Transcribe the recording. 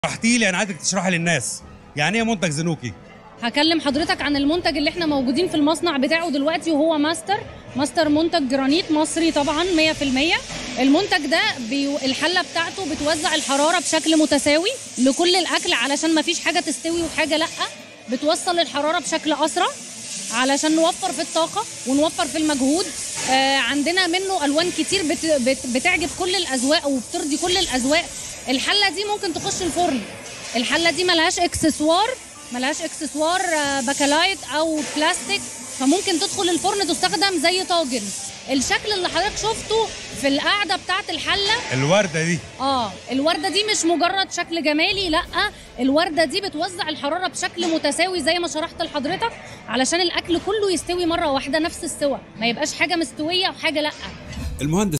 شرحتي لي انا عايزك تشرحي للناس يعني ايه منتج زنوكي هكلم حضرتك عن المنتج اللي احنا موجودين في المصنع بتاعه دلوقتي وهو ماستر ماستر منتج جرانيت مصري طبعا 100% المنتج ده بي... الحله بتاعته بتوزع الحراره بشكل متساوي لكل الاكل علشان ما فيش حاجه تستوي وحاجه لا بتوصل الحراره بشكل اسرع علشان نوفر في الطاقه ونوفر في المجهود آه عندنا منه الوان كتير بت... بت... بتعجب كل الاذواق وبترضي كل الاذواق الحله دي ممكن تخش الفرن الحله دي ملهاش اكسسوار ملهاش اكسسوار آه، باكلايت او بلاستيك فممكن تدخل الفرن تستخدم زي طاجن الشكل اللي حضرتك شفته في القاعده بتاعت الحله الورده دي اه الورده دي مش مجرد شكل جمالي لا الورده دي بتوزع الحراره بشكل متساوي زي ما شرحت لحضرتك علشان الاكل كله يستوي مره واحده نفس السوى ما يبقاش حاجه مستويه وحاجه لا المهندس